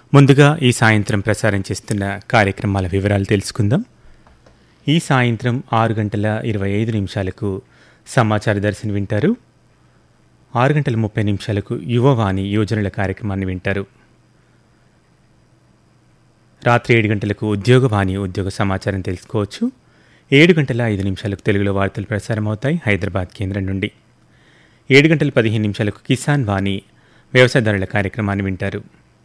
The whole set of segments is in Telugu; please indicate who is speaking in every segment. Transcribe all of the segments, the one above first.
Speaker 1: ముందుగా ఈ సాయంత్రం ప్రసారం చేస్తున్న కార్యక్రమాల వివరాలు తెలుసుకుందాం ఈ సాయంత్రం ఆరు గంటల ఇరవై ఐదు నిమిషాలకు సమాచార దర్శనం వింటారు ఆరు గంటల ముప్పై నిమిషాలకు యువవాణి యోజనల కార్యక్రమాన్ని వింటారు రాత్రి ఏడు గంటలకు ఉద్యోగవాణి ఉద్యోగ సమాచారం తెలుసుకోవచ్చు ఏడు గంటల ఐదు నిమిషాలకు తెలుగులో వార్తలు ప్రసారం అవుతాయి హైదరాబాద్ కేంద్రం నుండి ఏడు గంటల పదిహేను నిమిషాలకు కిసాన్ వాణి వ్యవసాయదారుల కార్యక్రమాన్ని వింటారు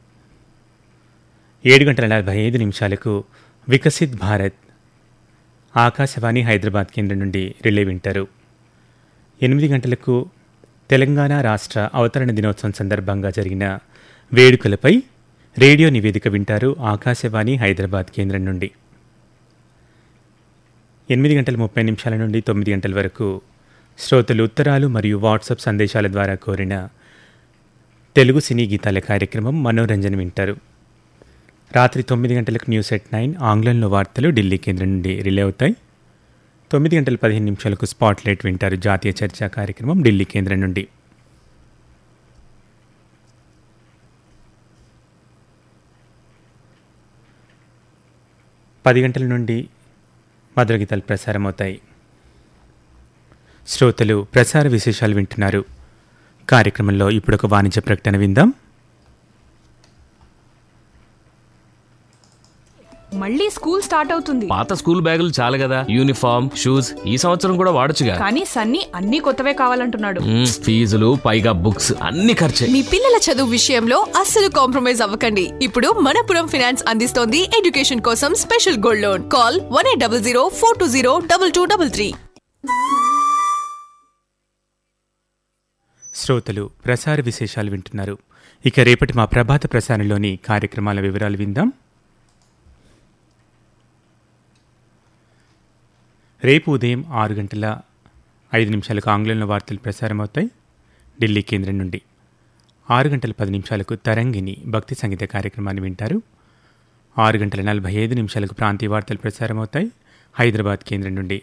Speaker 1: ఏడు గంటల నలభై ఐదు నిమిషాలకు వికసిత్ భారత్ ఆకాశవాణి హైదరాబాద్ కేంద్రం నుండి రిలే వింటారు ఎనిమిది గంటలకు తెలంగాణ రాష్ట్ర అవతరణ దినోత్సవం సందర్భంగా జరిగిన వేడుకలపై రేడియో నివేదిక వింటారు ఆకాశవాణి హైదరాబాద్ కేంద్రం నుండి ఎనిమిది గంటల ముప్పై నిమిషాల నుండి తొమ్మిది గంటల వరకు శ్రోతలు ఉత్తరాలు మరియు వాట్సాప్ సందేశాల ద్వారా కోరిన తెలుగు సినీ గీతాల కార్యక్రమం మనోరంజన వింటారు రాత్రి తొమ్మిది గంటలకు న్యూస్ ఎట్ నైన్ ఆంగ్లంలో వార్తలు ఢిల్లీ కేంద్రం నుండి రిలే అవుతాయి తొమ్మిది గంటల పదిహేను నిమిషాలకు స్పాట్లైట్ వింటారు జాతీయ చర్చా కార్యక్రమం ఢిల్లీ కేంద్రం నుండి పది గంటల నుండి మధుర గీతాలు ప్రసారం అవుతాయి శ్రోతలు ప్రసార విశేషాలు వింటున్నారు కార్యక్రమంలో ఇప్పుడు ఒక వాణిజ్య ప్రకటన విందాం
Speaker 2: మళ్ళీ స్కూల్ స్టార్ట్ అవుతుంది
Speaker 3: పాత స్కూల్ బ్యాగులు చాలు కదా యూనిఫామ్ షూస్ ఈ సంవత్సరం కూడా వాడొచ్చుగా
Speaker 2: కానీ సన్నీ అన్ని కొత్తవే కావాలంటున్నాడు
Speaker 3: మ్మ్, ఫీజులు పైగా బుక్స్ అన్ని ఖర్చే
Speaker 4: మీ పిల్లల చదువు విషయంలో అస్సలు కాంప్రమైజ్ అవ్వకండి ఇప్పుడు మనపురం ఫైనాన్స్ అందిస్తోంది ఎడ్యుకేషన్ కోసం special gold loan call one eight double zero four two zero double two double three
Speaker 1: శ్రోతలు ప్రసార విశేషాలు వింటున్నారు ఇక రేపటి మా ప్రభాత ప్రసారంలోని కార్యక్రమాల వివరాలు విందాం రేపు ఉదయం ఆరు గంటల ఐదు నిమిషాలకు ఆంగ్లంలో వార్తలు ప్రసారం అవుతాయి ఢిల్లీ కేంద్రం నుండి ఆరు గంటల పది నిమిషాలకు తరంగిణి భక్తి సంగీత కార్యక్రమాన్ని వింటారు ఆరు గంటల నలభై ఐదు నిమిషాలకు ప్రాంతీయ వార్తలు ప్రసారం అవుతాయి హైదరాబాద్ కేంద్రం నుండి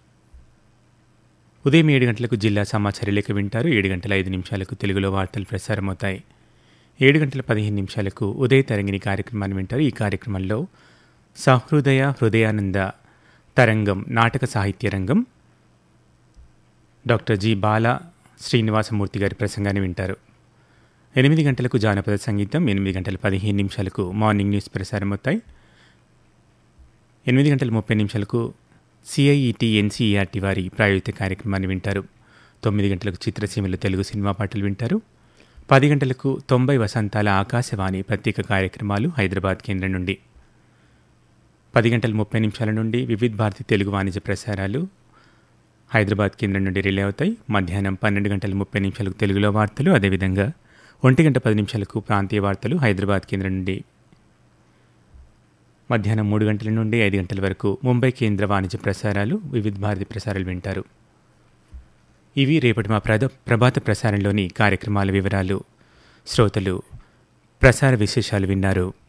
Speaker 1: ఉదయం ఏడు గంటలకు జిల్లా సమాచార లేఖ వింటారు ఏడు గంటల ఐదు నిమిషాలకు తెలుగులో వార్తలు ప్రసారం అవుతాయి ఏడు గంటల పదిహేను నిమిషాలకు ఉదయ తరంగిణి కార్యక్రమాన్ని వింటారు ఈ కార్యక్రమంలో సహృదయ హృదయానంద తరంగం నాటక సాహిత్య రంగం డాక్టర్ జి బాల శ్రీనివాసమూర్తి గారి ప్రసంగాన్ని వింటారు ఎనిమిది గంటలకు జానపద సంగీతం ఎనిమిది గంటల పదిహేను నిమిషాలకు మార్నింగ్ న్యూస్ ప్రసారం అవుతాయి ఎనిమిది గంటల ముప్పై నిమిషాలకు సిఐఈటి ఎన్సీఈఆర్టీ వారి ప్రాయోజిత కార్యక్రమాన్ని వింటారు తొమ్మిది గంటలకు చిత్రసీమలు తెలుగు సినిమా పాటలు వింటారు పది గంటలకు తొంభై వసంతాల ఆకాశవాణి ప్రత్యేక కార్యక్రమాలు హైదరాబాద్ కేంద్రం నుండి పది గంటల ముప్పై నిమిషాల నుండి వివిధ్ భారతి తెలుగు వాణిజ్య ప్రసారాలు హైదరాబాద్ కేంద్రం నుండి రిలే అవుతాయి మధ్యాహ్నం పన్నెండు గంటల ముప్పై నిమిషాలకు తెలుగులో వార్తలు అదేవిధంగా ఒంటి గంట పది నిమిషాలకు ప్రాంతీయ వార్తలు హైదరాబాద్ కేంద్రం నుండి మధ్యాహ్నం మూడు గంటల నుండి ఐదు గంటల వరకు ముంబై కేంద్ర వాణిజ్య ప్రసారాలు వివిధ భారతి ప్రసారాలు వింటారు ఇవి రేపటి మా ప్రద ప్రభాత ప్రసారంలోని కార్యక్రమాల వివరాలు శ్రోతలు ప్రసార విశేషాలు విన్నారు